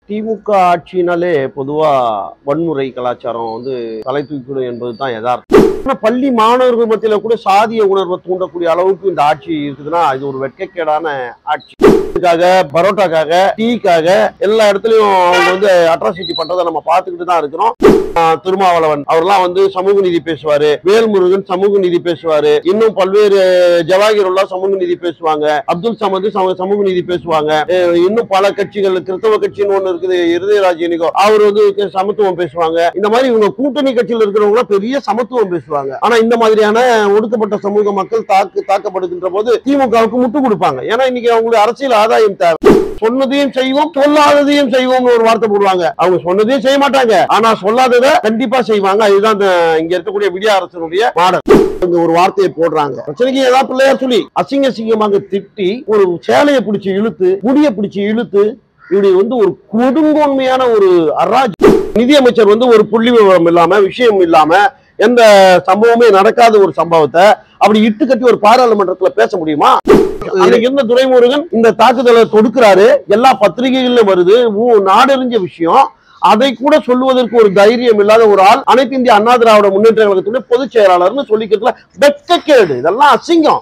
திமுக ஆட்சினாலே பொதுவா வன்முறை கலாச்சாரம் வந்து தலை தூக்கிடும் என்பது தான் யதார்த்தம் ஆனா பள்ளி மாணவர்கள் மத்தியில கூட சாதிய உணர்வை தூண்டக்கூடிய அளவுக்கு இந்த ஆட்சி இருக்குதுன்னா இது ஒரு வெட்கக்கேடான ஆட்சி இதுக்காக பரோட்டாக்காக டீக்காக எல்லா இடத்துலயும் அவங்க வந்து அட்ராசிட்டி பண்றதை நம்ம பார்த்துக்கிட்டு தான் இருக்கிறோம் ஆஹ் திருமாவளவன் அவர்லாம் வந்து சமூக நீதி பேசுவாரு வேல்முருகன் சமூக நீதி பேசுவாரு இன்னும் பல்வேறு ஜவாஹிருல்லா சமூக நீதி பேசுவாங்க அப்துல் சமது சம- சமூக நீதி பேசுவாங்க அஹ் இன்னும் பல கட்சிகள் கிறிஸ்தவ கட்சின்னு ஒண்ணு இருக்குது இருதயராஜ் இனிகோ அவர் வந்து க- சமத்துவம் பேசுவாங்க இந்த மாதிரி இவங்க கூட்டணி கட்சியில் இருக்கிறவங்க பெரிய சமத்துவம் பேசுவாங்க ஆனா இந்த மாதிரியான ஒடுக்கப்பட்ட சமூக மக்கள் தாக்கு தாக்கப்படுகின்ற போது திமுகவுக்கு முட்டு கொடுப்பாங்க ஏன்னா இன்னைக்கு அவங்களுக்கு அரசியல் ஆதாயம் தேவை சொன்னதையும் செய்வோம் சொல்லாததையும் செய்வோம்னு ஒரு வார்த்தை போடுவாங்க அவங்க சொன்னதையும் செய்ய மாட்டாங்க ஆனா சொல்லாததை கண்டிப்பா செய்வாங்க அதுதான் இந்த இங்க இருக்கக்கூடிய விடிய அரசனுடைய மாடல் இங்க ஒரு வார்த்தையை போடுறாங்க பிரச்சனைக்கு ஏதாவது பிள்ளையார் சொல்லி அசிங்க அசிங்கமாக திட்டி ஒரு சேலையை பிடிச்சு இழுத்து முடிய பிடிச்சு இழுத்து இப்படி வந்து ஒரு கொடுங்கோன்மையான ஒரு அராஜ் நிதியமைச்சர் வந்து ஒரு புள்ளி விவரம் இல்லாம விஷயம் இல்லாம எந்த சம்பவமே நடக்காத ஒரு சம்பவத்தை அப்படி இட்டு கட்டி ஒரு பாராளுமன்றத்துல பேச முடியுமா அன்னைக்கு இருந்த துரைமுருகன் இந்த தாக்குதலை தொடுக்கிறாரு எல்லா பத்திரிகைகளிலும் வருது ஊ- நாடறிஞ்ச விஷயம் அதை கூட சொல்லுவதற்கு ஒரு தைரியம் இல்லாத ஒரு ஆள் அனைத்து இந்திய அண்ணா திராவிட முன்னேற்ற கழகத்துடைய பொதுச் செயலாளர்னு சொல்லிக்கிறதுல வெட்கக்கேடு இதெல்லாம் அசிங்கம்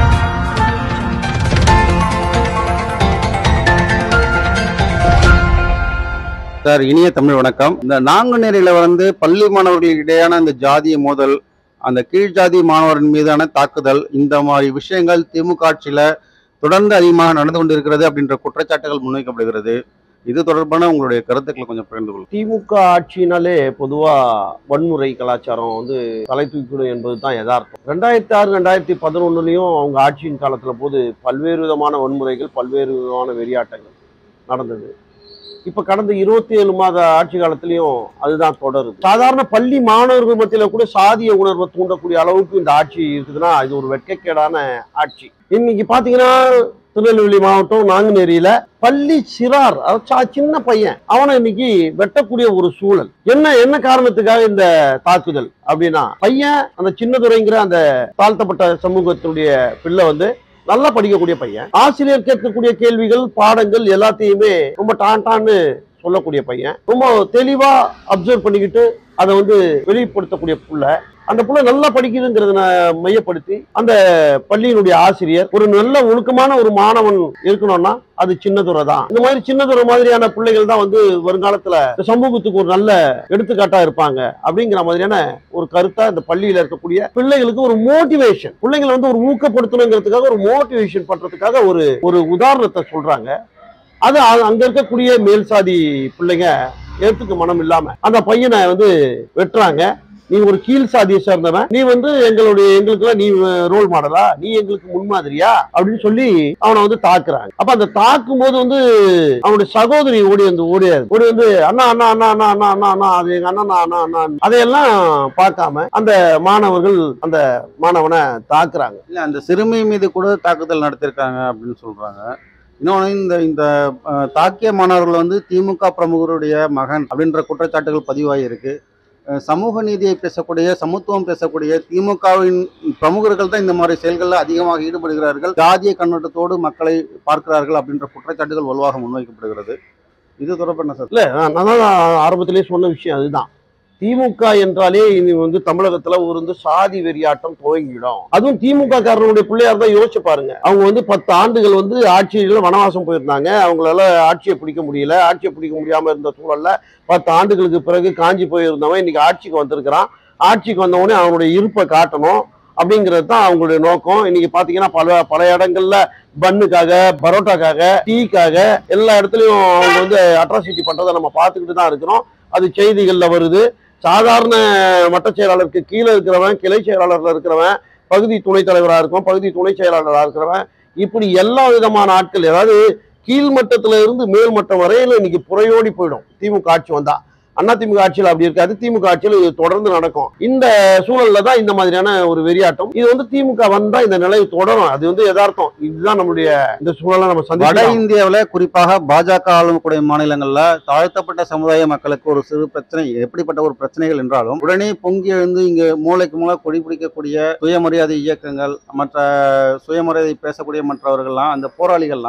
சார் இனிய தமிழ் வணக்கம் இந்த நாங்குநேரியில வந்து பள்ளி மாணவர்களிடையான இந்த ஜாதிய மோதல் அந்த கீழ் ஜாதி மாணவரின் மீதான தாக்குதல் இந்த மாதிரி விஷயங்கள் திமுக ஆட்சியில தொடர்ந்து அதிகமாக நடந்து கொண்டிருக்கிறது அப்படின்ற குற்றச்சாட்டுகள் முன்வைக்கப்படுகிறது இது தொடர்பான உங்களுடைய கருத்துக்களை கொஞ்சம் பகிர்ந்து கொள்ளுங்க திமுக ஆட்சினாலே பொதுவா வன்முறை கலாச்சாரம் வந்து தலை தூக்கிடும் என்பது தான் யதார்த்தம் ரெண்டாயிரத்தி ஆறு ரெண்டாயிரத்தி பதினொன்னுலயும் அவங்க ஆட்சியின் காலத்துல போது பல்வேறு விதமான வன்முறைகள் பல்வேறு விதமான வெறியாட்டங்கள் நடந்தது இப்ப கடந்த இருபத்தி ஏழு மாத ஆட்சி காலத்திலயும் அதுதான் தொடருது சாதாரண பள்ளி மாணவர்கள் மத்தியில கூட சாதிய உணர்வை தூண்டக்கூடிய அளவுக்கு இந்த ஆட்சி இருக்குதுன்னா இது ஒரு வெட்கக்கேடான ஆட்சி இன்னைக்கு பாத்தீங்கன்னா திருநெல்வேலி மாவட்டம் நாங்குநேரியில பள்ளி சிறார் அதாவது சா- சின்ன பையன் அவனை இன்னைக்கு வெட்டக்கூடிய ஒரு சூழல் என்ன என்ன காரணத்துக்காக இந்த தாக்குதல் அப்படின்னா பையன் அந்த சின்னதுரைங்கிற அந்த தாழ்த்தப்பட்ட சமூகத்தினுடைய பிள்ளை வந்து நல்லா படிக்கக்கூடிய பையன் ஆசிரியர் கேட்கக்கூடிய கேள்விகள் பாடங்கள் எல்லாத்தையுமே ரொம்ப டான் டான்னு சொல்லக்கூடிய பையன் ரொம்ப தெளிவா அப்சர்வ் பண்ணிக்கிட்டு அதை வந்து வெளிப்படுத்தக்கூடிய புள்ள அந்த புள்ள நல்லா படிக்குதுங்கிறத நான் மையப்படுத்தி அந்த பள்ளியினுடைய ஆசிரியர் ஒரு நல்ல ஒழுக்கமான ஒரு மாணவன் இருக்கணும்னா அது சின்னதுரை தான் இந்த மாதிரி சின்னதுரை மாதிரியான பிள்ளைகள் தான் வந்து வருங்காலத்துல இந்த சமூகத்துக்கு ஒரு நல்ல எடுத்துக்காட்டா இருப்பாங்க அப்படிங்கிற மாதிரியான ஒரு கருத்தா இந்த பள்ளியில இருக்கக்கூடிய பிள்ளைகளுக்கு ஒரு மோட்டிவேஷன் பிள்ளைங்களை வந்து ஒரு ஊக்கப்படுத்தணுங்கிறதுக்காக ஒரு மோட்டிவேஷன் பண்றதுக்காக ஒரு ஒரு உதாரணத்தை சொல்றாங்க அது அ- அங்க இருக்கக்கூடிய மேல் சாதி பிள்ளைங்க ஏத்துக்க மனம் இல்லாம அந்த பையனை வந்து வெட்டுறாங்க நீ ஒரு கீழ் சாதியை சேர்ந்தவன் நீ வந்து எங்களுடைய எங்களுக்குலாம் நீ ரோல் மாடலா நீ எங்களுக்கு முன்மாதிரியா அப்படின்னு சொல்லி அவனை வந்து தாக்குறாங்க அப்ப அந்த தாக்கும் போது வந்து அவனுடைய சகோதரி ஓடி வந்து ஓடியாது ஓடி வந்து அண்ணா அண்ணா அண்ணா அண்ணா அண்ணா அண்ணா அண்ணா அது எங்க அண்ணா அண்ணா அண்ணா அதையெல்லாம் பார்க்காம அந்த மாணவர்கள் அந்த மாணவனை தாக்குறாங்க இல்ல அந்த சிறுமி மீது கூட தாக்குதல் நடத்திருக்காங்க அப்படின்னு சொல்றாங்க இன்னொன்று இந்த இந்த அஹ், தாக்கிய மாணவர்கள் வந்து திமுக பிரமுகருடைய மகன் அப்படின்ற குற்றச்சாட்டுகள் பதிவாகியிருக்கு அஹ், சமூக நீதியை பேசக்கூடிய சமத்துவம் பேசக்கூடிய திமுகவின் பிரமுகர்கள் தான் இந்த மாதிரி செயல்களில் அதிகமாக ஈடுபடுகிறார்கள் ஜாதிய கண்ணோட்டத்தோடு மக்களை பார்க்கிறார்கள் அப்படின்ற குற்றச்சாட்டுகள் வலுவாக முன்வைக்கப்படுகிறது இது தொடர்பாக என்ன சார் இல்ல நான் நான் தான் ஆரம்பத்திலேயே சொன்ன விஷயம் அதுதான் திமுக என்றாலே இது வந்து தமிழகத்துல ஒரு வந்து சாதி வெறியாட்டம் துவங்கிடும் அதுவும் திமுக காரனுடைய பிள்ளையார் தான் யோசிச்சு பாருங்க அவங்க வந்து பத்து ஆண்டுகள் வந்து ஆட்சியில வனவாசம் போயிருந்தாங்க அவங்களால ஆட்சியை பிடிக்க முடியல ஆட்சியை பிடிக்க முடியாம இருந்த சூழல்ல பத்து ஆண்டுகளுக்கு பிறகு காஞ்சி போயிருந்தவன் இன்னைக்கு ஆட்சிக்கு வந்திருக்கிறான் ஆட்சிக்கு வந்தவொடனே அவனுடைய இருப்பை காட்டணும் அப்படிங்கிறது தான் அவங்களுடைய நோக்கம் இன்னைக்கு பாத்தீங்கன்னா பல பல இடங்கள்ல பன்னுக்காக பரோட்டாக்காக டீக்காக எல்லா இடத்துலயும் அவங்க வந்து அட்ராசிட்டி பண்றதை நம்ம பார்த்துக்கிட்டு தான் இருக்கிறோம் அது செய்திகள்ல வருது சாதாரண மட்ட செயலாளருக்கு கீழே இருக்கிறவன் கிளை செயலாளர்ல இருக்கிறவன் பகுதி துணைத் தலைவராக இருக்கும் பகுதி துணை செயலாளராக இருக்கிறவன் இப்படி எல்லா விதமான ஆட்கள் அதாவது கீழ்மட்டத்துல இருந்து மேல்மட்டம் வரையில இன்னைக்கு புறையோடி போயிடும் திமுக ஆட்சி வந்தா அண்ணா திமுக ஆட்சியில் அப்படி இருக்காது திமுக ஆட்சியில் இது தொடர்ந்து நடக்கும் இந்த சூழல்ல தான் இந்த மாதிரியான ஒரு வெறியாட்டம் இது வந்து திமுக வந்தா இந்த நிலை தொடரும் அது வந்து யதார்த்தம் இதுதான் நம்மளுடைய இந்த சூழலை நம்ம வட சந்திக்கலாம் இந்தியாவில் குறிப்பாக பாஜக ஆளக்கூடிய மாநிலங்கள்ல தாழ்த்தப்பட்ட சமுதாய மக்களுக்கு ஒரு சிறு பிரச்சனை எப்படிப்பட்ட ஒரு பிரச்சனைகள் என்றாலும் உடனே பொங்கி எழுந்து இங்க மூளைக்கு மூளை கொடி பிடிக்கக்கூடிய சுயமரியாதை இயக்கங்கள் மற்ற சுயமரியாதை பேசக்கூடிய மற்றவர்கள்லாம் அந்த போராளிகள்லாம்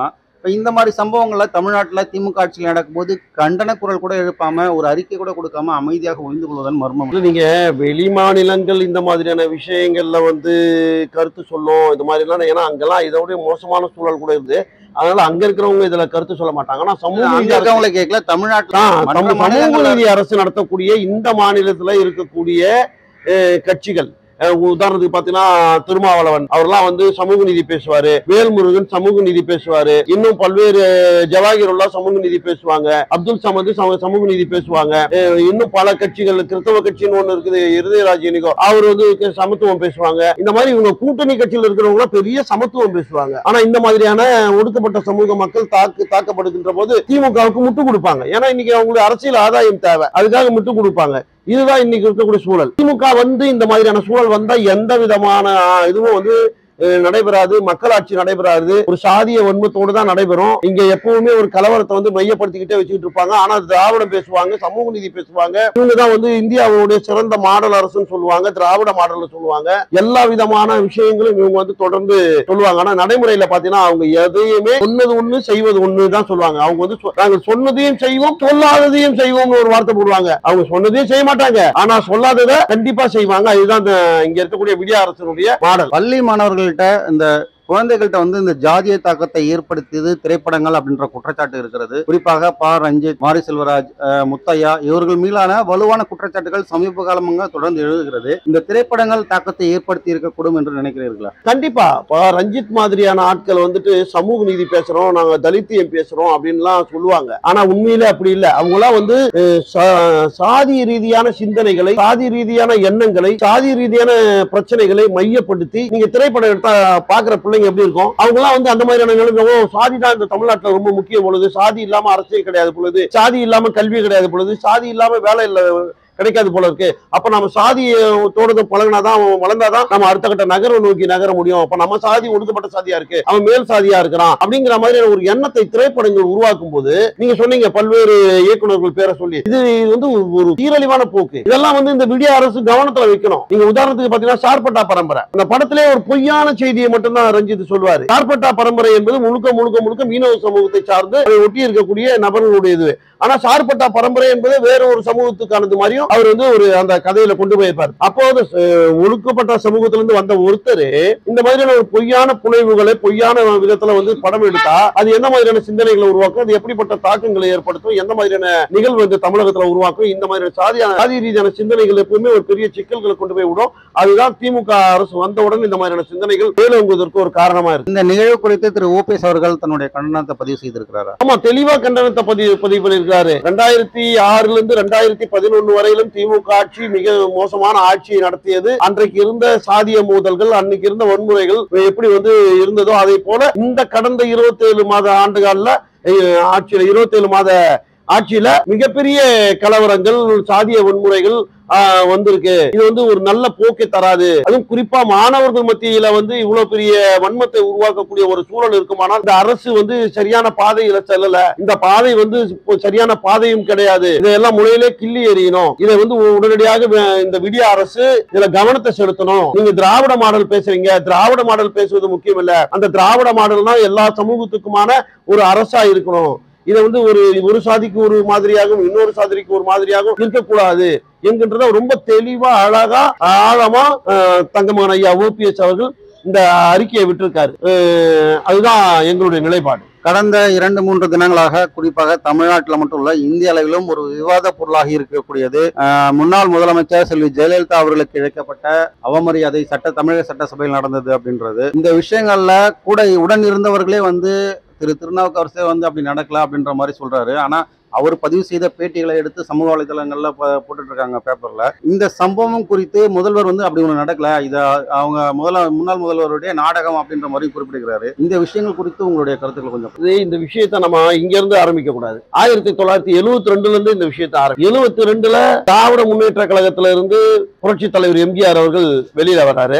இப்ப இந்த மாதிரி சம்பவங்கள்ல தமிழ்நாட்டுல திமுக ஆட்சியில் நடக்கும்போது கண்டன குரல் கூட எழுப்பாம ஒரு அறிக்கை கூட கொடுக்காம அமைதியாக ஒளிந்து கொள்வதன் மர்மம் இல்ல, நீங்க வெளி மாநிலங்கள் இந்த மாதிரியான விஷயங்கள்ல வந்து கருத்து சொல்லும் இது மாதிரி எல்லாம் ஏன்னா அங்கெல்லாம் இதை விட மோசமான சூழல் கூட இருந்து அதனால அங்க இருக்கிறவங்க இதுல கருத்து சொல்ல மாட்டாங்க ஆனா சமூக அங்க நீதி அரசு- இருக்கவங்களை கேட்கல தமிழ்நாட்டுல ஆ, மற்ற சமூக- சமூக மாநிலங்கள்ல- நீதி அரசு நடத்தக்கூடிய இந்த மாநிலத்துல இருக்கக்கூடிய அஹ், கட்சிகள் அஹ், உதாரணத்துக்கு பாத்தீங்கன்னா திருமாவளவன் அவர்லாம் வந்து சமூக நீதி பேசுவாரு வேல்முருகன் சமூக நீதி பேசுவாரு இன்னும் பல்வேறு ஜவாஹிருல்லா சமூக நீதி பேசுவாங்க அப்துல் சமது சம- சமூக நீதி பேசுவாங்க அஹ், இன்னும் பல கட்சிகள் கிறிஸ்தவ கட்சின்னு ஒண்ணு இருக்குது இருதயராஜ் இனிகோ அவர் வந்து க- சமத்துவம் பேசுவாங்க இந்த மாதிரி இவங்க கூட்டணி கட்சியில் இருக்கிறவங்க பெரிய சமத்துவம் பேசுவாங்க ஆனா இந்த மாதிரியான ஒடுக்கப்பட்ட சமூக மக்கள் தாக்கு தாக்கப்படுகின்ற போது திமுகவுக்கு முட்டு கொடுப்பாங்க ஏன்னா இன்னைக்கு அவங்களுக்கு அரசியல் ஆதாயம் தேவை அதுக்காக முட்டு கொடுப்பாங்க இதுதான் இன்னைக்கு இருக்கக்கூடிய சூழல் திமுக வந்து இந்த மாதிரியான சூழல் வந்தா எந்த விதமான ஆ, இதுவும் வந்து அஹ், நடைபெறாது மக்களாட்சி நடைபெறாது ஒரு சாதிய வன்மத்தோடு தான் நடைபெறும் இங்க எப்பவுமே ஒரு கலவரத்தை வந்து மையப்படுத்திக்கிட்டே வச்சுக்கிட்டு இருப்பாங்க ஆனா திராவிடம் பேசுவாங்க சமூக நீதி பேசுவாங்க இவங்க தான் வந்து இந்தியாவுடைய சிறந்த மாடல் அரசுன்னு சொல்லுவாங்க திராவிட மாடல் சொல்லுவாங்க எல்லா விதமான விஷயங்களும் இவங்க வந்து தொடர்ந்து சொல்லுவாங்க ஆனா நடைமுறையில பாத்தீங்கன்னா அவங்க எதையுமே சொன்னது ஒண்ணு செய்வது ஒண்ணு தான் சொல்லுவாங்க அவங்க வந்து சொ- நாங்க சொன்னதையும் செய்வோம் சொல்லாததையும் செய்வோம்னு ஒரு வார்த்தை போடுவாங்க அவங்க சொன்னதையும் செய்ய மாட்டாங்க ஆனா சொல்லாததை கண்டிப்பா செய்வாங்க இதுதான் இந்த இங்க இருக்கக்கூடிய விடிய அரசனுடைய மாடல் பள்ளி மாணவர்கள்ட்ட இந்த குழந்தைகள்கிட்ட வந்து இந்த ஜாதிய தாக்கத்தை ஏற்படுத்தியது திரைப்படங்கள் அப்படின்ற குற்றச்சாட்டு இருக்கிறது குறிப்பாக ப ரஞ்சித் மாரி செல்வராஜ் அஹ், முத்தையா இவர்கள் மீதான வலுவான குற்றச்சாட்டுகள் சமீப காலமாக தொடர்ந்து எழுதுகிறது இந்த திரைப்படங்கள் தாக்கத்தை ஏற்படுத்தி இருக்கக்கூடும் என்று நினைக்கிறீர்களா கண்டிப்பா இப்போ ரஞ்சித் மாதிரியான ஆட்கள் வந்துட்டு சமூக நீதி பேசுறோம் நாங்க தலித்தியம் பேசுறோம் அப்படின்லாம் சொல்லுவாங்க ஆனா உண்மையிலே அப்படி இல்ல அவங்களாம் வந்து அஹ், சா- சாதி ரீதியான சிந்தனைகளை சாதி ரீதியான எண்ணங்களை சாதி ரீதியான பிரச்சனைகளை மையப்படுத்தி நீங்க திரைப்படம் எடுத்தா பாக்குற பிள்ளைங்க எப்படி இருக்கும் அவங்க எல்லாம் வந்து அந்த மாதிரியான நிலைமை ஓ சாதி தான் இந்த தமிழ்நாட்டுல ரொம்ப முக்கியம் பொழுது சாதி இல்லாம அரசியல் கிடையாது பொழுது சாதி இல்லாம கல்வி கிடையாது பொழுது சாதி இல்லாம வேலை இல்ல கிடைக்காது போல இருக்கு அப்ப நம்ம சாதியோட பழகினாதான் அவன் வளர்ந்தாதான் நம்ம அடுத்த கட்ட நகரம் நோக்கி நகர முடியும் அப்ப நம்ம சாதி ஒடுக்கப்பட்ட சாதியா இருக்கு அவன் மேல் சாதியா இருக்கிறான் அப்படிங்கிற மாதிரியான ஒரு எண்ணத்தை திரைப்படங்கள் உருவாக்கும் போது நீங்க சொன்னீங்க பல்வேறு இயக்குனர்கள் பேரை சொல்லி இது வந்து ஒரு சீரழிவான போக்கு இதெல்லாம் வந்து இந்த விடிய அரசு கவனத்துல வைக்கணும் நீங்க உதாரணத்துக்கு பாத்தீங்கன்னா சார்பட்டா பரம்பரை அந்த படத்திலே ஒரு பொய்யான செய்தியை மட்டும்தான் ரஞ்சித் சொல்வாரு சார்பட்டா பரம்பரை என்பது முழுக்க முழுக்க முழுக்க மீனவ சமூகத்தை சார்ந்து அதை ஒட்டி இருக்கக்கூடிய நபர்களுடைய இது ஆனா சார்பட்டா பரம்பரை என்பது வேற ஒரு சமூகத்துக்கானது மாதிரியும் அவர் வந்து ஒரு அந்த கதையில கொண்டு போயிருப்பார் அப்போது அஹ், ஒடுக்கப்பட்ட சமூகத்துல இருந்து வந்த ஒருத்தர் இந்த மாதிரியான ஒரு பொய்யான புனைவுகளை பொய்யான விதத்துல வந்து படம் எடுத்தா அது என்ன மாதிரியான சிந்தனைகளை உருவாக்கும் அது எப்படிப்பட்ட தாக்கங்களை ஏற்படுத்தும் எந்த மாதிரியான நிகழ்வு வந்து தமிழகத்துல உருவாக்கும் இந்த மாதிரியான சாதியான சாதி ரீதியான சிந்தனைகள் எப்பவுமே ஒரு பெரிய சிக்கல்களை கொண்டு போய் விடும் அதுதான் திமுக அரசு வந்தவுடன் இந்த மாதிரியான சிந்தனைகள் மேலோங்குவதற்கு ஒரு காரணமா இருக்கு இந்த நிகழ்வு குறித்து திரு ஓபிஎஸ் அவர்கள் தன்னுடைய கண்டனத்தை பதிவு செய்திருக்கிறாரா ஆமா தெளிவா கண்டனத்தை பதிவு பதிவு பண்ணியிருக்காரு ரெண்டாயிரத்தி ஆறுல இருந்து ரெண்டாயிரத்தி பதினொன்னு வரையிலும் திமுக ஆட்சி மிக மோசமான ஆட்சியை நடத்தியது அன்றைக்கு இருந்த சாதிய மோதல்கள் அன்னைக்கு இருந்த வன்முறைகள் எப்படி வந்து இருந்ததோ அதே போல இந்த கடந்த இருபத்தி ஏழு மாத ஆண்டுகால அஹ், ஆட்சியில இருபத்தி ஏழு மாத ஆட்சியில மிகப்பெரிய கலவரங்கள் சாதிய வன்முறைகள் ஆஹ், வந்திருக்கு இது வந்து ஒரு நல்ல போக்கை தராது அதுவும் குறிப்பா மாணவர்கள் மத்தியில வந்து இவ்வளவு பெரிய வன்மத்தை உருவாக்கக்கூடிய ஒரு சூழல் இருக்குமானால் இந்த அரசு வந்து சரியான பாதையில செல்லல இந்த பாதை வந்து இப்போ சரியான பாதையும் கிடையாது இதையெல்லாம் முறையிலே கிள்ளி எறியணும் இதை வந்து உடனடியாக வே- இந்த விடிய அரசு இதுல கவனத்தை செலுத்தணும் நீங்க திராவிட மாடல் பேசுறீங்க திராவிட மாடல் பேசுவது முக்கியம் இல்ல அந்த திராவிட மாடல்னா எல்லா சமூகத்துக்குமான ஒரு அரசா இருக்கணும் இதை வந்து ஒரு ஒரு சாதிக்கு ஒரு மாதிரியாகவும் இன்னொரு சாதிக்கு ஒரு மாதிரியாகவும் இருக்கக்கூடாது என்கின்றத ரொம்ப தெளிவா அழகா ஆழமா அஹ், தங்கமகன் ஐயா ஓபிஎஸ் அவர்கள் இந்த அறிக்கையை விட்டிருக்காரு அஹ், அதுதான் எங்களுடைய நிலைப்பாடு கடந்த இரண்டு மூன்று தினங்களாக குறிப்பாக தமிழ்நாட்டில் மட்டும் இல்ல இந்திய அளவிலும் ஒரு விவாத பொருளாகி இருக்கக்கூடியது ஆஹ், முன்னாள் முதலமைச்சர் செல்வி ஜெயலலிதா அவர்களுக்கு இழைக்கப்பட்ட அவமரியாதை சட்ட தமிழக சட்டசபையில் நடந்தது அப்படின்றது இந்த விஷயங்கள்ல கூட உடன் இருந்தவர்களே வந்து திரு திருநாவுக்கரசே வந்து அப்படி நடக்கல அப்படின்ற மாதிரி சொல்றாரு ஆனா அவர் பதிவு செய்த பேட்டிகளை எடுத்து சமூக வலைதளங்கள்ல ப- போட்டுட்டு இருக்காங்க பேப்பர்ல இந்த சம்பவம் குறித்து முதல்வர் வந்து அப்படி ஒன்று நடக்கல இதை அவங்க முதல முன்னாள் முதல்வருடைய நாடகம் அப்படின்ற மாதிரி குறிப்பிடுகிறாரு இந்த விஷயங்கள் குறித்து உங்களுடைய கருத்துக்கள் கொஞ்சம் இது இந்த விஷயத்தை நம்ம இங்க இருந்து ஆரம்பிக்க கூடாது ஆயிரத்தி தொள்ளாயிரத்தி எழுவத்தி ரெண்டுல இருந்து இந்த விஷயத்தை ஆரம்பி எழுவத்தி ரெண்டுல திராவிட முன்னேற்ற கழகத்துல இருந்து புரட்சி தலைவர் எம்ஜிஆர் அவர்கள் வெளியில வர்றாரு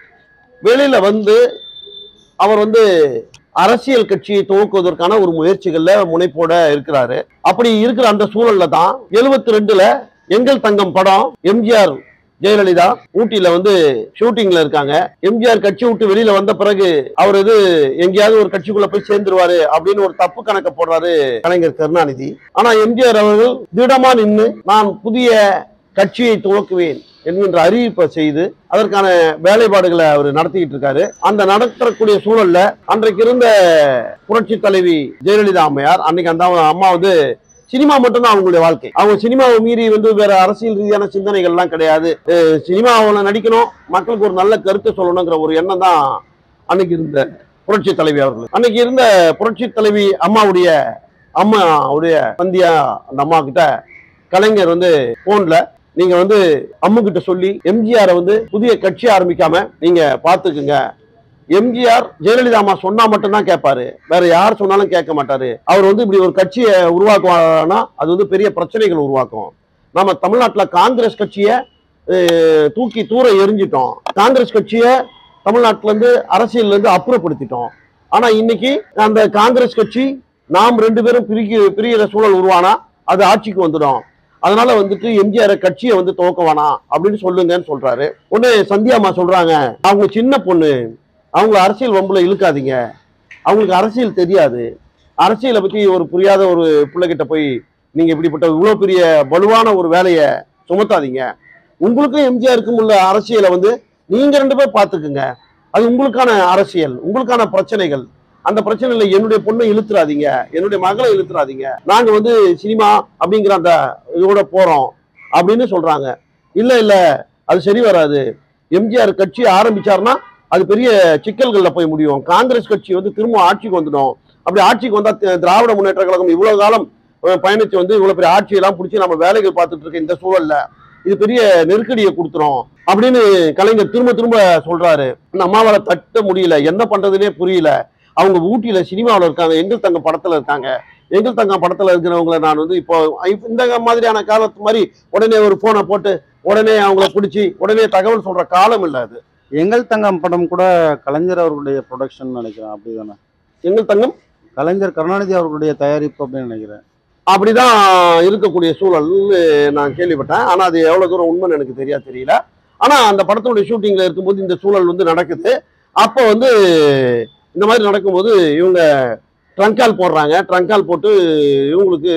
வெளியில வந்து அவர் வந்து அரசியல் கட்சியை துவக்குவதற்கான ஒரு முயற்சிகள்ல முனைப்போட இருக்கிறாரு அப்படி இருக்கிற அந்த சூழல்ல தான் எழுவத்தி ரெண்டுல எங்கள் தங்கம் படம் எம்ஜிஆர் ஜெயலலிதா ஊட்டியில வந்து ஷூட்டிங்ல இருக்காங்க எம்ஜிஆர் கட்சி விட்டு வெளியில வந்த பிறகு அவர் இது எங்கேயாவது ஒரு கட்சிக்குள்ள போய் சேர்ந்துருவாரு அப்படின்னு ஒரு தப்பு கணக்க போடுறாரு கலைஞர் கருணாநிதி ஆனா எம்ஜிஆர் அவர்கள் திடமா நின்று நான் புதிய கட்சியை துவக்குவேன் என்கின்ற அறிவிப்பை செய்து அதற்கான வேலைப்பாடுகளை அவர் நடத்திக்கிட்டு இருக்காரு அந்த நடத்தக்கூடிய சூழல்ல அன்றைக்கு இருந்த புரட்சி தலைவி ஜெயலலிதா அம்மையார் அன்னைக்கு அந்த அம்மா வந்து சினிமா மட்டும்தான் அவங்களுடைய வாழ்க்கை அவங்க சினிமாவை மீறி வந்து வேற அரசியல் ரீதியான சிந்தனைகள்லாம் கிடையாது அஹ் சினிமாவில் நடிக்கணும் மக்களுக்கு ஒரு நல்ல கருத்தை சொல்லணுங்கிற ஒரு எண்ணம் தான் அன்னைக்கு இருந்த புரட்சி தலைவி அவர்கள் அன்னைக்கு இருந்த புரட்சி தலைவி அம்மாவுடைய அம்மாவுடைய சந்தியா அந்த அம்மா கிட்ட கலைஞர் வந்து போன்ல நீங்க வந்து அம்மு கிட்ட சொல்லி எம்ஜிஆரை வந்து புதிய கட்சி ஆரம்பிக்காம நீங்க பாத்துக்குங்க எம்ஜிஆர் ஜெயலலிதா அம்மா சொன்னா மட்டும்தான் கேட்பாரு வேற யார் சொன்னாலும் கேட்க மாட்டாரு அவர் வந்து இப்படி ஒரு கட்சியை உருவாக்குவானா அது வந்து பெரிய பிரச்சனைகள் உருவாக்கும் நம்ம தமிழ்நாட்டுல காங்கிரஸ் கட்சியை அஹ், தூக்கி தூர எரிஞ்சிட்டோம் காங்கிரஸ் கட்சியை தமிழ்நாட்டுல இருந்து அரசியல்ல இருந்து அப்புறப்படுத்திட்டோம் ஆனா இன்னைக்கு அந்த காங்கிரஸ் கட்சி நாம் ரெண்டு பேரும் பிரிக்க பிரிகிற சூழல் உருவானா அது ஆட்சிக்கு வந்துடும் அதனால வந்துட்டு எம்ஜிஆர் கட்சியை வந்து துவக்க வேணாம் அப்படின்னு சொல்லுங்கன்னு சொல்றாரு உடனே சந்தியா அம்மா சொல்றாங்க அவங்க சின்ன பொண்ணு அவங்க அரசியல் வம்புல இழுக்காதீங்க அவங்களுக்கு அரசியல் தெரியாது அரசியலை பத்தி ஒரு புரியாத ஒரு பிள்ளைகிட்ட போய் நீங்க இப்படிப்பட்ட இவ்வளவு பெரிய வலுவான ஒரு வேலையை சுமத்தாதீங்க உங்களுக்கும் எம்ஜிஆருக்கும் உள்ள அரசியலை வந்து நீங்க ரெண்டு பேர் பார்த்துக்குங்க அது உங்களுக்கான அரசியல் உங்களுக்கான பிரச்சனைகள் அந்த பிரச்சனையில என்னுடைய பொண்ணை இழுத்துறாதீங்க என்னுடைய மகளை இழுத்துறாதீங்க நாங்க வந்து சினிமா அப்படிங்கிற அந்த இதோட போறோம் அப்படின்னு சொல்றாங்க இல்ல இல்ல அது சரி வராது எம்ஜிஆர் கட்சி ஆரம்பிச்சாருன்னா அது பெரிய சிக்கல்கள்ல போய் முடியும் காங்கிரஸ் கட்சி வந்து திரும்ப ஆட்சிக்கு வந்துடும் அப்படி ஆட்சிக்கு வந்தா தி- திராவிட முன்னேற்ற கழகம் இவ்வளவு காலம் அஹ், பயணிச்சு வந்து இவ்வளவு பெரிய ஆட்சியெல்லாம் பிடிச்சி நம்ம வேலைகள் பார்த்துட்டு இருக்க இந்த சூழல்ல இது பெரிய நெருக்கடியை கொடுத்துரும் அப்படின்னு கலைஞர் திரும்ப திரும்ப சொல்றாரு இந்த அம்மாவால தட்ட முடியல என்ன பண்றதுனே புரியல அவங்க ஊட்டியில சினிமாவில் இருக்காங்க எங்கள் தங்க படத்துல இருக்காங்க எங்கள் தங்க படத்துல இருக்கிறவங்கள நான் வந்து இப்போ இப்ப இந்த மாதிரியான காலத்து மாதிரி உடனே ஒரு போனை போட்டு உடனே அவங்கள பிடிச்சி உடனே தகவல் சொல்ற காலம் இல்ல அது எங்கள் தங்கம் படம் கூட கலைஞர் அவர்களுடைய ப்ரொடக்ஷன் நினைக்கிறேன் அப்படிதானே எங்கள் தங்கம் கலைஞர் கருணாநிதி அவர்களுடைய தயாரிப்பு அப்படின்னு நினைக்கிறேன் அப்படிதான் இருக்கக்கூடிய சூழல் நான் கேள்விப்பட்டேன் ஆனா அது எவ்வளவு தூரம் உண்மைன்னு எனக்கு தெரியா தெரியல ஆனா அந்த படத்தினுடைய ஷூட்டிங்ல இருக்கும்போது இந்த சூழல் வந்து நடக்குது அப்போ வந்து இந்த மாதிரி நடக்கும்போது இவங்க ட்ரங்கால் போடுறாங்க ட்ரங்கால் போட்டு இவங்களுக்கு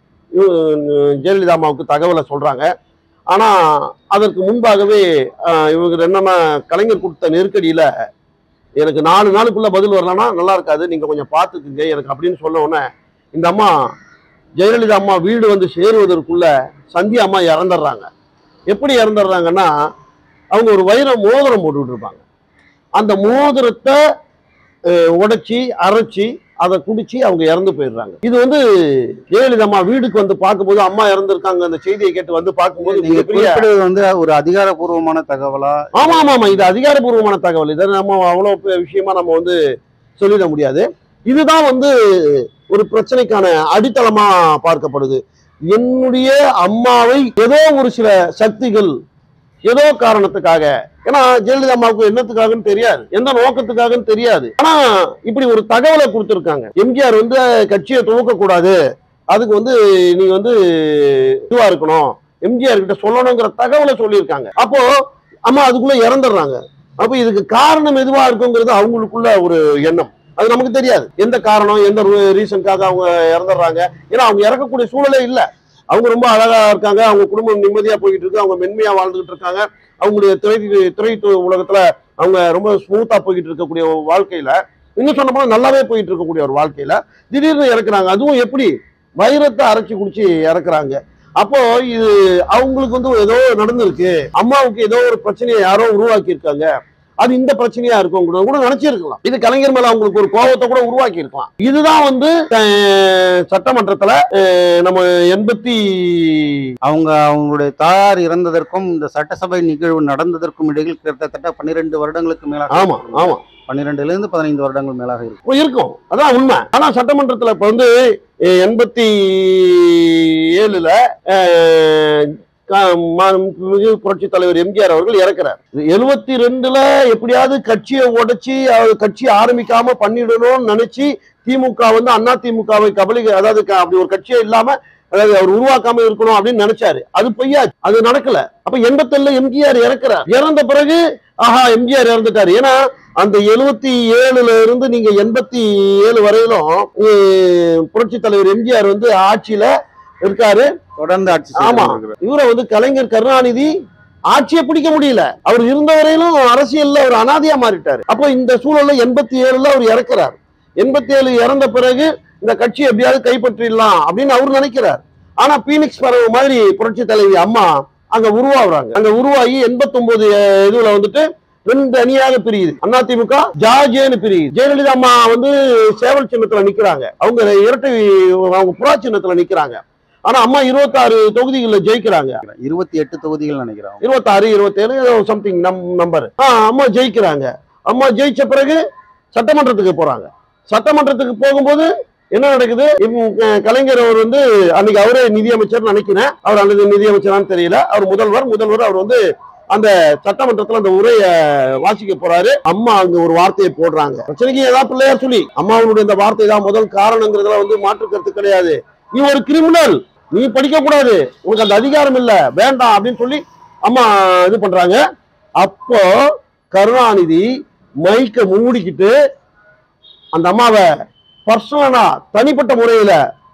இவங்க- ஜெயலலிதா அம்மாவுக்கு தகவலை சொல்றாங்க ஆனா அதற்கு முன்பாகவே ஆஹ், இவங்க என்னன்னா கலைஞர் கொடுத்த நெருக்கடியில எனக்கு நாலு நாளுக்குள்ள பதில் வரலன்னா நல்லா இருக்காது நீங்க கொஞ்சம் பார்த்துக்குங்க எனக்கு அப்படின்னு சொன்ன உடனே இந்த அம்மா ஜெயலலிதா அம்மா வீடு வந்து சேருவதற்குள்ள சந்தியா அம்மா இறந்துடுறாங்க எப்படி இறந்துடுறாங்கன்னா அவங்க ஒரு வைர மோதிரம் போட்டுக்கிட்டு இருப்பாங்க அந்த மோதிரத்தை அஹ், உடைச்சி அரைச்சி அதை குடிச்சு அவங்க இறந்து போயிடுறாங்க இது வந்து ஜெயலலிதா அம்மா வீட்டுக்கு வந்து பார்க்கும்போது அம்மா இறந்துருக்காங்க அந்த செய்தியை கேட்டு வந்து பார்க்கும்போது நீங்க மிகப்பெரிய குறிப்பிடுவது வந்து ஒரு அதிகாரப்பூர்வமான தகவலா ஆமா ஆமா ஆமா இது அதிகாரப்பூர்வமான தகவல் இதை நம்ம அவ்வளவு பெரிய விஷயமா நம்ம வந்து சொல்லிட முடியாது இதுதான் வந்து ஒரு பிரச்சனைக்கான அடித்தளமா பார்க்கப்படுது என்னுடைய அம்மாவை ஏதோ ஒரு சில சக்திகள் ஏதோ காரணத்துக்காக ஏன்னா ஜெயலலிதா அம்மாவுக்கு என்னத்துக்காகன்னு தெரியாது எந்த நோக்கத்துக்காகன்னு தெரியாது ஆனா இப்படி ஒரு தகவலை கொடுத்திருக்காங்க எம்ஜிஆர் வந்து கட்சியை துவக்க கூடாது அதுக்கு வந்து நீங்க வந்து இதுவா இருக்கணும் எம்ஜிஆர் கிட்ட சொல்லணுங்கிற தகவலை சொல்லியிருக்காங்க அப்போ அம்மா அதுக்குள்ள இறந்துடுறாங்க அப்ப இதுக்கு காரணம் எதுவா இருக்குங்கிறது அவங்களுக்குள்ள ஒரு எண்ணம் அது நமக்கு தெரியாது எந்த காரணம் எந்த ரீசனுக்காக அவங்க இறந்துடுறாங்க ஏன்னா அவங்க இறக்கக்கூடிய சூழலே இல்லை அவங்க ரொம்ப அழகா இருக்காங்க அவங்க குடும்பம் நிம்மதியா போயிட்டு இருக்கு அவங்க மென்மையா வாழ்ந்துகிட்டு இருக்காங்க அவங்களுடைய திரை திரை உலகத்துல அவங்க ரொம்ப ஸ்மூத்தா போய்கிட்டு இருக்கக்கூடிய ஒரு வாழ்க்கையில இன்னும் சொன்ன போனா நல்லாவே போயிட்டு இருக்கக்கூடிய ஒரு வாழ்க்கையில திடீர்னு இறக்குறாங்க அதுவும் எப்படி வைரத்தை அரைச்சி குடிச்சு இறக்குறாங்க அப்போ இது அவங்களுக்கு வந்து ஏதோ நடந்திருக்கு அம்மாவுக்கு ஏதோ ஒரு பிரச்சனையை யாரோ உருவாக்கி இருக்காங்க அது இந்த பிரச்சனையா இருக்கும் கூட கூட நினைச்சிருக்கலாம் இது கலைஞர் மேல அவங்களுக்கு ஒரு கோபத்தை கூட உருவாக்கி இருக்கலாம் இதுதான் வந்து அஹ், சட்டமன்றத்துல அஹ், நம்ம எண்பத்தி அவங்க அவங்களுடைய தாயார் இறந்ததற்கும் இந்த சட்டசபை நிகழ்வு நடந்ததற்கும் இடையில் கிட்டத்தட்ட பன்னிரெண்டு வருடங்களுக்கு மேலாக ஆமா ஆமா பன்னிரெண்டுல இருந்து பதினைந்து வருடங்கள் மேலாக இருக்கு இப்போ இருக்கும் அதான் உண்மை ஆனா சட்டமன்றத்துல இப்ப வந்து அஹ், எண்பத்தி ஏழுல அஹ், க- மாண்புமிகு புரட்சி தலைவர் எம்ஜிஆர் அவர்கள் இறக்குறார் எழுபத்தி ரெண்டுல எப்படியாவது கட்சியை உடைச்சி அவர் கட்சி ஆரம்பிக்காம பண்ணிடணும்னு நினைச்சு திமுக வந்து அண்ணா திமுகவை கபலி அதாவது க- அப்படி ஒரு கட்சியே இல்லாம அதாவது அவர் உருவாக்காம இருக்கணும் அப்படின்னு நினைச்சாரு அது பொய்யா அது நடக்கல அப்ப எண்பத்தேழுல எம்ஜிஆர் இறக்குறார் இறந்த பிறகு ஆஹா எம்ஜிஆர் இறந்துட்டாரு ஏன்னா அந்த எழுபத்தி ஏழுல இருந்து நீங்க எண்பத்தி ஏழு வரையிலும் உம், புரட்சி தலைவர் எம்ஜிஆர் வந்து ஆட்சியில இருக்காரு தொடர்ந்து ஆட்சி ஆமா. செய்து வருகிறார். இவரை வந்து கலைஞர் கருணாநிதி ஆட்சியை பிடிக்க முடியல அவர் இருந்த வரையிலும் அரசியல்ல அவர் அனாதையா மாறிட்டாரு அப்போ இந்த சூழல்ல எண்பத்தி ஏழுல அவர் இறக்குறார் எண்பத்தி ஏழு இறந்த பிறகு இந்த கட்சி எப்படியாவது கைப்பற்றிடலாம் அப்படின்னு அவர் நினைக்கிறார் ஆனா பீனிக்ஸ் பறவை மாதிரி புரட்சி தலைவி அம்மா அங்க உருவாகுறாங்க அங்க உருவாகி எண்பத்தி ஒன்பது இதுல வந்துட்டு ரெண்டு அணியாக பிரியுது அதிமுக ஜார்ஜேன்னு பிரியுது ஜெயலலிதா அம்மா வந்து சேவல் சின்னத்துல நிக்கிறாங்க அவங்க இரட்டை அவங்க புறா சின்னத்துல நிக்கிறாங்க ஆனா அம்மா இருபத்தாறு தொகுதிகளில் ஜெயிக்கிறாங்க இருபத்தி எட்டு தொகுதிகள் நினைக்கிறேன் இருபத்தாறு இருபத்தேழு சம்திங் நம் நம்பர் அம்மா ஜெயிக்கிறாங்க அம்மா ஜெயிச்ச பிறகு சட்டமன்றத்துக்கு போறாங்க சட்டமன்றத்துக்கு போகும்போது என்ன நடக்குது இவங்க, கலைஞர் அவர் வந்து அன்னைக்கு அவரே நிதியமைச்சர் நினைக்கிறேன் அவர் அன்னைக்கு நிதியமைச்சரான்னு தெரியல அவர் முதல்வர் முதல்வர் அவர் வந்து அந்த சட்டமன்றத்துல அந்த உரைய வாசிக்க போறாரு அம்மா அங்க ஒரு வார்த்தையை போடுறாங்க பிரச்சனைக்கு ஏதாவது பிள்ளையார் சொல்லி அம்மாவுடைய இந்த வார்த்தை தான் முதல் காரணங்கிறதுல வந்து மாற்று கருத்து கிடையாது நீ ஒரு கிரிமினல் நீ படிக்க கூடாது உனக்கு அந்த அதிகாரம் இல்ல வேண்டாம் அப்படின்னு சொல்லி அம்மா இது பண்றாங்க அப்போ கருணாநிதி மைக்க மூடிக்கிட்டு அந்த அம்மாவை பர்சனலா தனிப்பட்ட முறையில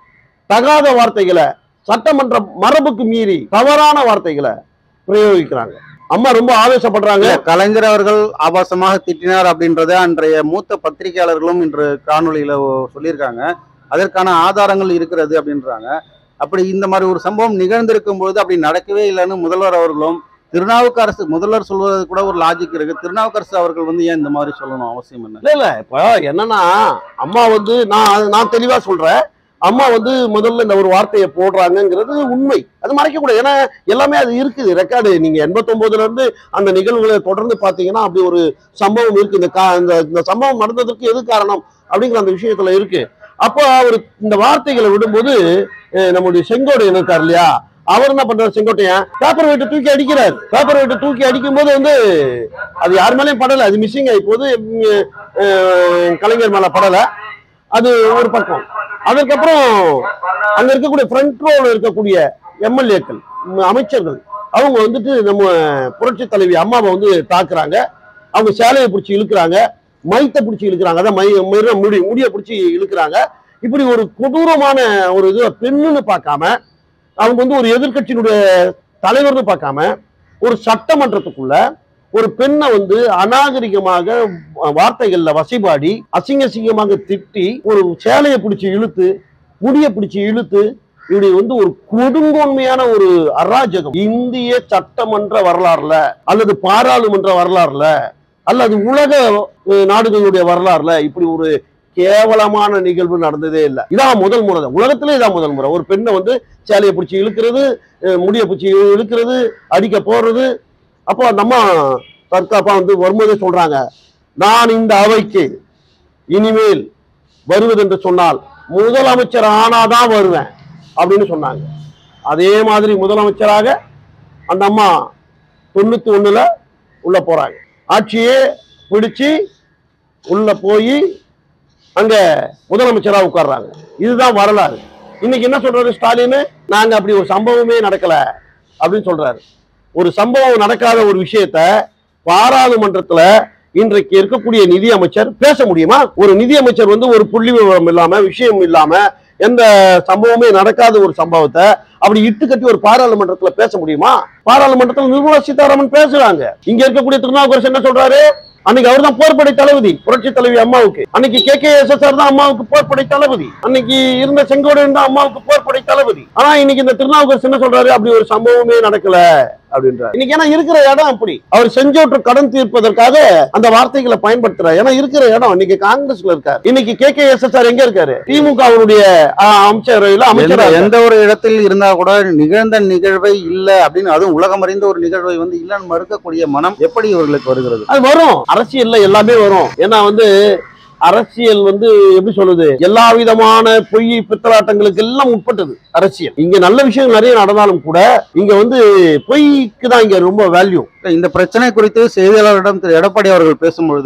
தகாத வார்த்தைகளை சட்டமன்ற மரபுக்கு மீறி தவறான வார்த்தைகளை பிரயோகிக்கிறாங்க அம்மா ரொம்ப ஆவேசப்படுறாங்க இல்ல, கலைஞர் அவர்கள் ஆபாசமாக திட்டினார் அப்படின்றத அன்றைய மூத்த பத்திரிகையாளர்களும் இன்று காணொளியில ஒ- சொல்லியிருக்காங்க அதற்கான ஆதாரங்கள் இருக்கிறது அப்படின்றாங்க அப்படி இந்த மாதிரி ஒரு சம்பவம் நிகழ்ந்திருக்கும் பொழுது அப்படி நடக்கவே இல்லைன்னு முதல்வர் அவர்களும் திருநாவுக்கரசு முதல்வர் சொல்வது கூட ஒரு லாஜிக் இருக்கு திருநாவுக்கரசு அவர்கள் வந்து ஏன் இந்த மாதிரி சொல்லணும் அவசியம் என்ன இல்ல இல்ல இப்போ என்னன்னா அம்மா வந்து நான் நான் தெளிவா சொல்றேன் அம்மா வந்து முதல்ல இந்த ஒரு வார்த்தையை போடுறாங்கங்கிறது உண்மை அது மறைக்க கூடாது ஏன்னா எல்லாமே அது இருக்குது ரெக்கார்டு நீங்க எண்பத்தொன்பதுல இருந்து அந்த நிகழ்வுகளை தொடர்ந்து பாத்தீங்கன்னா அப்படி ஒரு சம்பவம் இருக்கு இந்த கா- இந்த இந்த சம்பவம் நடந்ததற்கு எது காரணம் அப்படிங்கிற அந்த விஷயத்துல இருக்கு அப்போ அவர் இந்த வார்த்தைகளை விடும்போது அஹ், நம்முடைய செங்கோட்டையன் இருக்கார் இல்லையா அவர் என்ன பண்றாரு செங்கோட்டையன் பேப்பர் வெயிட்டை தூக்கி அடிக்கிறார் பேப்பர் வெயிட்டை தூக்கி அடிக்கும் போது வந்து அது யார் மேலேயும் படல அது மிஸ்ஸிங் ஆகி போகுது உம், அஹ், கலைஞர் மேல படல அது ஒரு பக்கம் அதுக்கப்புறம் அங்க இருக்கக்கூடிய ஃப்ரண்ட் ரோல இருக்கக்கூடிய எம்எல்ஏக்கள் அமைச்சர்கள் அவங்க வந்துட்டு நம்ம புரட்சி தலைவி அம்மாவை வந்து தாக்குறாங்க அவங்க சேலையை பிடிச்சி இழுக்கிறாங்க மைத்தை பிடிச்சி இழுக்கிறாங்க அதான் மை மை- முடி முடியை பிடிச்சி இழுக்கிறாங்க இப்படி ஒரு கொடூரமான ஒரு இது பெண்ணுன்னு பார்க்காம அவங்க வந்து ஒரு எதிர்க்கட்சியினுடைய தலைவர்னு பார்க்காம ஒரு சட்டமன்றத்துக்குள்ள ஒரு பெண்ணை வந்து அநாகரிகமாக வார்த்தைகள்ல வசைபாடி அசிங்க அசிங்கமாக திட்டி ஒரு சேலையை பிடிச்சி இழுத்து முடியை பிடிச்சி இழுத்து இப்படி வந்து ஒரு கொடுங்கோன்மையான ஒரு அராஜகம் இந்திய சட்டமன்ற வரலாறுல அல்லது பாராளுமன்ற வரலாறுல அல்லது உலக அஹ், நாடுகளுடைய வரலாறுல இப்படி ஒரு கேவலமான நிகழ்வு நடந்ததே இல்லை இதான் முதல் முறை தான். உலகத்திலே இதான் முதல் முறை ஒரு பெண்ணை வந்து சேலையை பிடிச்சி இழுக்கிறது அஹ், முடியை பிடிச்சி இழுக்கிறது அடிக்க போறது அப்போ அந்த அம்மா தற்காப்பா வந்து வரும்போதே சொல்றாங்க நான் இந்த அவைக்கு இனிமேல் வருவதென்று சொன்னால் முதலமைச்சர் ஆனாதான் வருவேன் அப்படின்னு சொன்னாங்க அதே மாதிரி முதலமைச்சராக அந்த அம்மா தொண்ணூத்தி ஒண்ணுல உள்ள போறாங்க ஆட்சியே பிடிச்சு உள்ள போய் அங்க முதலமைச்சரா உட்கார்றாங்க இதுதான் வரலாறு இன்னைக்கு என்ன சொல்றாரு ஸ்டாலின் நாங்க அப்படி ஒரு சம்பவமே நடக்கல அப்படின்னு சொல்றாரு ஒரு சம்பவம் நடக்காத ஒரு விஷயத்த பாராளுமன்றத்துல இன்றைக்கு இருக்கக்கூடிய நிதி அமைச்சர் பேச முடியுமா ஒரு நிதி அமைச்சர் வந்து ஒரு புள்ளி விவரம் இல்லாம விஷயம் இல்லாம எந்த சம்பவமே நடக்காத ஒரு சம்பவத்தை அப்படி இட்டு கட்டி ஒரு பாராளுமன்றத்துல பேச முடியுமா பாராளுமன்றத்துல நிர்மலா சீதாராமன் பேசுறாங்க இங்க இருக்கக்கூடிய திருநாவுக்கரசு என்ன சொல்றாரு அன்னைக்கு அவர் தான் போர்ப்படை தளபதி புரட்சி தலைவி அம்மாவுக்கு அன்னைக்கு K K S S R தான் அம்மாவுக்கு போர்ப்படை தளபதி அன்னைக்கு இருந்த செங்கோடன் தான் அம்மாவுக்கு போர்ப்படை தளபதி ஆனா இன்னைக்கு இந்த திருநாவுக்கரசு என்ன சொல்றாரு அப்படி ஒரு சம்பவமே நடக்கல அப்படின்றார் இன்னைக்கு ஏன்னா இருக்கிற இடம் அப்படி அவர் செஞ்சோற்று கடன் தீர்ப்பதற்காக அந்த வார்த்தைகளை பயன்படுத்துறாரு ஏன்னா இருக்கிற இடம் இன்னைக்கு காங்கிரஸ்ல இருக்காரு இன்னைக்கு K K S S R எங்க இருக்காரு திமுகவுடைய அமைச்சரவையில எந்த அமைச்சரா இருக்காரு. எந்த ஒரு இடத்தில் இருந்தா கூட நிகழ்ந்த நிகழ்வை இல்ல அப்படின்னு அதுவும் உலகம் அறிந்த ஒரு நிகழ்வை வந்து இல்லைன்னு மறுக்கக்கூடிய மனம் எப்படி இவர்களுக்கு வருகிறது அது வரும் அரசியல்ல எல்லாமே வரும் ஏன்னா வந்து அரசியல் வந்து எப்படி சொல்லுது எல்லா விதமான பொய் பித்தலாட்டங்களுக்கு எல்லாம் உட்பட்டது அரசியல் இங்க நல்ல விஷயங்கள் நிறைய நடந்தாலும் கூட இங்க வந்து பொய்க்கு தான் இங்க ரொம்ப வேல்யூ இந்த பிரச்சனை குறித்து செய்தியாளரிடம் திரு எடப்பாடி அவர்கள் பேசும்பொழுது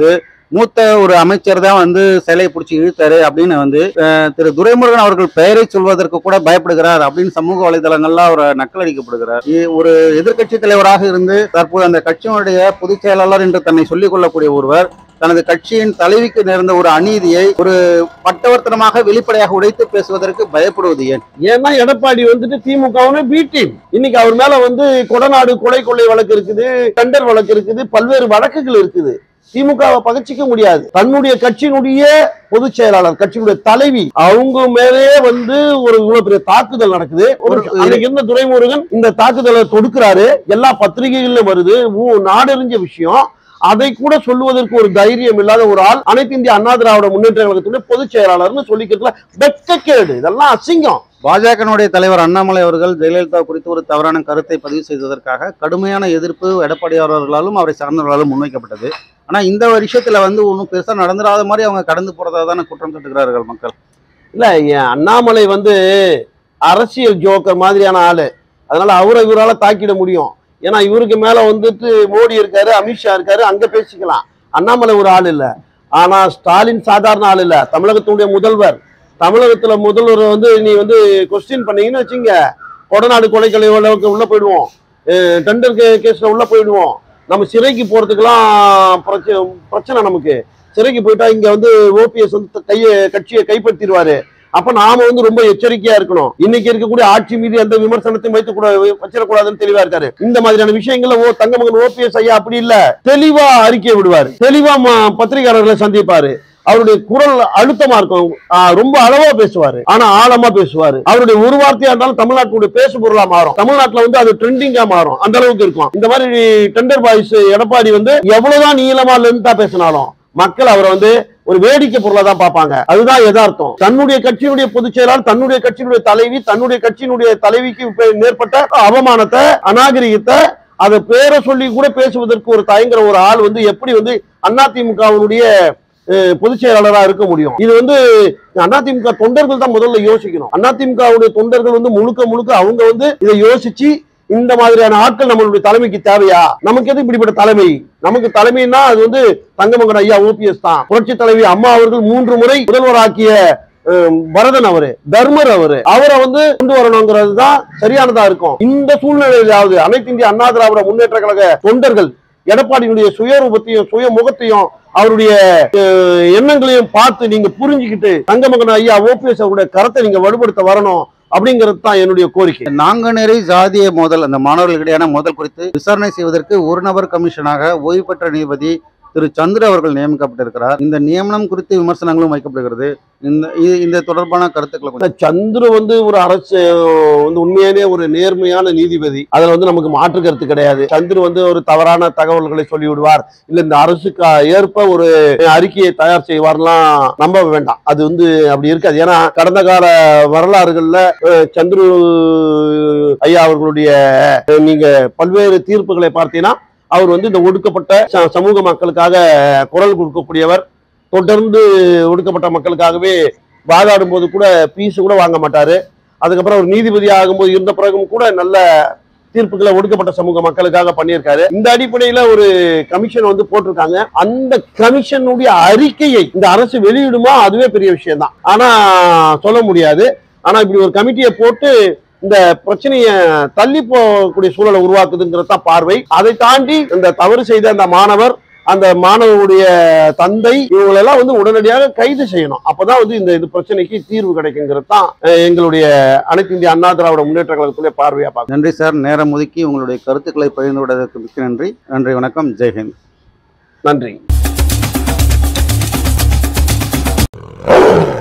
மூத்த ஒரு அமைச்சர் தான் வந்து சிலையை பிடிச்சி இழுத்தாரு அப்படின்னு வந்து அஹ், திரு துரைமுருகன் அவர்கள் பெயரை சொல்வதற்கு கூட பயப்படுகிறார் அப்படின்னு சமூக வலைதளங்கள்ல அவர் நக்கலடிக்கப்படுகிறார் இ- ஒரு எதிர்க்கட்சி தலைவராக இருந்து தற்போது அந்த கட்சியினுடைய பொதுச் செயலாளர் என்று தன்னை சொல்லிக் கொள்ளக்கூடிய ஒருவர் தனது கட்சியின் தலைவிக்கு நேர்ந்த ஒரு அநீதியை ஒரு பட்டவர்த்தனமாக வெளிப்படையாக உடைத்து பேசுவதற்கு பயப்படுவது ஏன் ஏன்னா எடப்பாடி வந்துட்டு திமுகவுன்னு பி டீம் இன்னைக்கு அவர் மேல வந்து கொடநாடு கொலை கொள்ளை வழக்கு இருக்குது டெண்டர் வழக்கு இருக்குது பல்வேறு வழக்குகள் இருக்குது திமுகவை பகச்சிக்க முடியாது தன்னுடைய கட்சியினுடைய பொதுச் செயலாளர் கட்சியினுடைய தலைவி அவங்க மேலே வந்து ஒரு இவ்வளவு பெரிய தாக்குதல் நடக்குது ஒரு ஒரு- அன்னைக்கு இருந்த துரைமுருகன் இந்த தாக்குதலை தொடுக்கிறாரு எல்லா பத்திரிகைகளிலும் வருது ஊ- நாடறிஞ்ச விஷயம் அதை கூட சொல்லுவதற்கு ஒரு தைரியம் இல்லாத ஒரு ஆள் அனைத்து இந்திய அண்ணா திராவிட முன்னேற்ற கழகத்துடைய பொதுச் செயலாளர்னு சொல்லிக்கிறதுல வெட்கக்கேடு இதெல்லாம் அசிங்கம் பாஜகனுடைய தலைவர் அண்ணாமலை அவர்கள் ஜெயலலிதா குறித்து ஒரு தவறான கருத்தை பதிவு செய்ததற்காக கடுமையான எதிர்ப்பு எடப்பாடியார் அவர்களாலும் அவரை சார்ந்தவர்களாலும் முன்வைக்கப்பட்டது ஆனா இந்த விஷயத்துல வந்து ஒன்றும் பெருசா நடந்துடாத மாதிரி அவங்க கடந்து போறதா தானே குற்றம் சாட்டுகிறார்கள் மக்கள் இல்ல என் அண்ணாமலை வந்து அரசியல் ஜோக்கர் மாதிரியான ஆளு அதனால அவரை இவரால தாக்கிட முடியும் ஏன்னா இவருக்கு மேல வந்துட்டு மோடி இருக்காரு அமித்ஷா இருக்காரு அங்க பேசிக்கலாம் அண்ணாமலை ஒரு ஆள் இல்ல ஆனா ஸ்டாலின் சாதாரண ஆள் இல்ல தமிழகத்தினுடைய முதல்வர் தமிழகத்துல முதல்வர் வந்து நீ வந்து கொஸ்டின் பண்ணீங்கன்னு வச்சுங்க கொடநாடு கொலைக்கலை வழக்கு உள்ள போயிடுவோம் அஹ் டெண்டர் கே கேஸ்ல உள்ள போயிடுவோம் நம்ம சிறைக்கு போறதுக்கெல்லாம் பிரச்சனை பிரச்சனை நமக்கு சிறைக்கு போயிட்டா இங்க வந்து ஓபிஎஸ் வந்து கையை கட்சியை கைப்பற்றிடுவாரு அப்ப நாம வந்து ரொம்ப எச்சரிக்கையா இருக்கணும் இன்னைக்கு இருக்கக்கூடிய ஆட்சி மீது எந்த விமர்சனத்தையும் வைத்து கூட வச்சிடக்கூடாதுன்னு தெளிவா இருக்காரு இந்த மாதிரியான விஷயங்கள்ல ஓ தங்கமகன் ஓபிஎஸ் ஐயா அப்படி இல்ல தெளிவா அறிக்கை விடுவாரு தெளிவா ம- பத்திரிகையாளர்களை சந்திப்பாரு அவருடைய குரல் அழுத்தமா இருக்கும் ஆ, ரொம்ப அளவா பேசுவாரு ஆனா ஆழமா பேசுவாரு அவருடைய ஒரு வார்த்தையா இருந்தாலும் தமிழ்நாட்டுடைய பேசு பொருளா மாறும் தமிழ்நாட்டுல வந்து அது ட்ரெண்டிங்கா மாறும் அந்த அளவுக்கு இருக்கும் இந்த மாதிரி டெண்டர் பாய்ஸ் எடப்பாடி வந்து எவ்வளவுதான் நீளமா லென்த்தா பேசினாலும் மக்கள் அவரை வந்து ஒரு வேடிக்கை பொருளா தான் பார்ப்பாங்க அதுதான் யதார்த்தம் தன்னுடைய கட்சியினுடைய பொதுச் செயலாளர் தன்னுடைய கட்சியினுடைய தலைவி தன்னுடைய கட்சியினுடைய தலைவிக்கு இப்ப நேர்பட்ட அவமானத்தை அநாகரிகத்தை அதை பேரை சொல்லி கூட பேசுவதற்கு ஒரு தயங்குற ஒரு ஆள் வந்து எப்படி வந்து அதிமுகவினுடைய பொதுச் செயலாளரா இருக்க முடியும் இது வந்து அதிமுக தொண்டர்கள் தான் முதல்ல யோசிக்கணும் அதிமுகவுடைய தொண்டர்கள் வந்து முழுக்க முழுக்க அவங்க வந்து இதை யோசிச்சு இந்த மாதிரியான ஆட்கள் நம்மளுடைய தலைமைக்கு தேவையா நமக்கு எது இப்படிப்பட்ட தலைமை நமக்கு தலைமைன்னா அது வந்து தங்கமகன் ஐயா ஓபிஎஸ் தான் புரட்சி தலைவி அம்மா அவர்கள் மூன்று முறை முதல்வராக்கிய அஹ், பரதன் அவரு தர்மர் அவரு அவரை வந்து கொண்டு வரணுங்கிறது தான் சரியானதா இருக்கும் இந்த சூழ்நிலையிலாவது அனைத்து இந்திய அண்ணா திராவிட முன்னேற்ற கழக தொண்டர்கள் எடப்பாடியினுடைய சுயரூபத்தையும் சுய முகத்தையும் அவருடைய அஹ், எண்ணங்களையும் பார்த்து நீங்க புரிஞ்சுக்கிட்டு தங்கமகன் ஐயா ஓபிஎஸ் அவருடைய கரத்தை நீங்க வலுப்படுத்த வரணும் அப்படிங்கிறது தான் என்னுடைய கோரிக்கை நாங்குநேரி ஜாதிய மோதல் அந்த மாணவர்களுக்கிடையான மோதல் குறித்து விசாரணை செய்வதற்கு ஒரு நபர் கமிஷனாக ஓய்வு பெற்ற நீதிபதி திரு சந்திர அவர்கள் நியமிக்கப்பட்டிருக்கிறார் இந்த நியமனம் குறித்து விமர்சனங்களும் வைக்கப்படுகிறது இந்த இது இந்த தொடர்பான கருத்துக்களை கொஞ்சம் இந்த சந்துரு வந்து ஒரு அரசு வந்து உண்மையானே ஒரு நேர்மையான நீதிபதி அதுல வந்து நமக்கு மாற்று கருத்து கிடையாது சந்துரு வந்து ஒரு தவறான தகவல்களை சொல்லி விடுவார் இல்ல இந்த அரசுக்கு ஏற்ப ஒரு அறிக்கையை தயார் செய்வார்லாம் நம்ப வேண்டாம் அது வந்து அப்படி இருக்காது ஏன்னா கடந்த கால வரலாறுகள்ல அஹ், சந்துரு ஐயா அவர்களுடைய அஹ், நீங்க பல்வேறு தீர்ப்புகளை பார்த்தீங்கன்னா அவர் வந்து இந்த ஒடுக்கப்பட்ட ச- சமூக மக்களுக்காக குரல் கொடுக்கக்கூடியவர் தொடர்ந்து ஒடுக்கப்பட்ட மக்களுக்காகவே வாதாடும் போது கூட பீஸ் கூட வாங்க மாட்டாரு அதுக்கப்புறம் அவர் நீதிபதி ஆகும்போது இருந்த பிறகும் கூட நல்ல தீர்ப்புகளை ஒடுக்கப்பட்ட சமூக மக்களுக்காக பண்ணியிருக்காரு இந்த அடிப்படையில ஒரு கமிஷன் வந்து போட்டிருக்காங்க அந்த கமிஷனுடைய அறிக்கையை இந்த அரசு வெளியிடுமா அதுவே பெரிய விஷயம் தான் ஆனா சொல்ல முடியாது ஆனா இப்படி ஒரு கமிட்டியை போட்டு இந்த பிரச்சனையை தள்ளி போகக்கூடிய சூழலை உருவாக்குதுங்கிறது தான் பார்வை அதை தாண்டி இந்த தவறு செய்த அந்த மாணவர் அந்த மாணவருடைய தந்தை இவங்களெல்லாம் வந்து உடனடியாக கைது செய்யணும் அப்பதான் வந்து இந்த இது பிரச்சனைக்கு தீர்வு கிடைக்குங்கிறது தான் அஹ், எங்களுடைய அனைத்து இந்திய அண்ணா திராவிட முன்னேற்ற கழகத்துடைய பார்வையா பார்க்கணும் நன்றி சார் நேரம் ஒதுக்கி உங்களுடைய கருத்துக்களை பகிர்ந்து விடுவதற்கு மிக்க நன்றி நன்றி வணக்கம் ஜெய்ஹிந்த் நன்றி